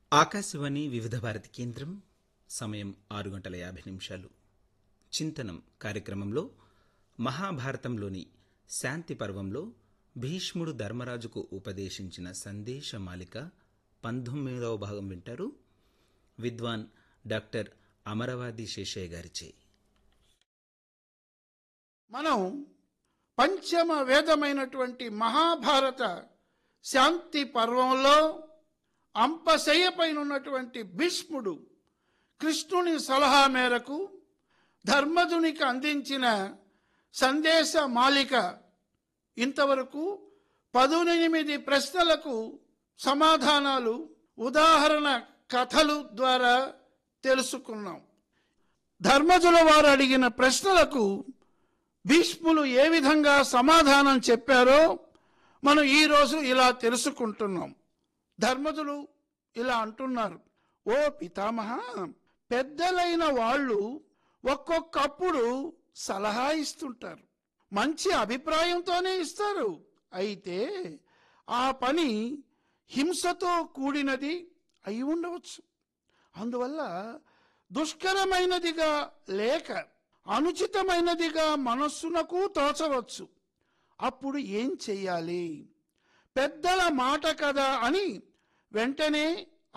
ఆకాశవాణి వివిధ భారతి కేంద్రం సమయం ఆరు గంటల యాభై నిమిషాలు చింతనం కార్యక్రమంలో మహాభారతంలోని శాంతి పర్వంలో భీష్ముడు ధర్మరాజుకు ఉపదేశించిన సందేశమాలిక పంతొమ్మిదవ భాగం వింటారు విద్వాన్ డాక్టర్ అమరవాది శేషయ్య గారిచే మనం పంచమ వేదమైనటువంటి మహాభారత శాంతి పర్వంలో అంపశయ్యపైన ఉన్నటువంటి భీష్ముడు కృష్ణుని సలహా మేరకు ధర్మజునికి అందించిన సందేశ మాలిక ఇంతవరకు పదునెనిమిది ప్రశ్నలకు సమాధానాలు ఉదాహరణ కథలు ద్వారా తెలుసుకున్నాం ధర్మజుల వారు అడిగిన ప్రశ్నలకు భీష్ములు ఏ విధంగా సమాధానం చెప్పారో మనం ఈరోజు ఇలా తెలుసుకుంటున్నాం ధర్మజులు ఇలా అంటున్నారు ఓ పితామహ పెద్దలైన వాళ్ళు ఒక్కొక్కప్పుడు సలహా ఇస్తుంటారు మంచి అభిప్రాయంతోనే ఇస్తారు అయితే ఆ పని హింసతో కూడినది అయి ఉండవచ్చు అందువల్ల దుష్కరమైనదిగా లేక అనుచితమైనదిగా మనస్సునకు తోచవచ్చు అప్పుడు ఏం చెయ్యాలి పెద్దల మాట కదా అని వెంటనే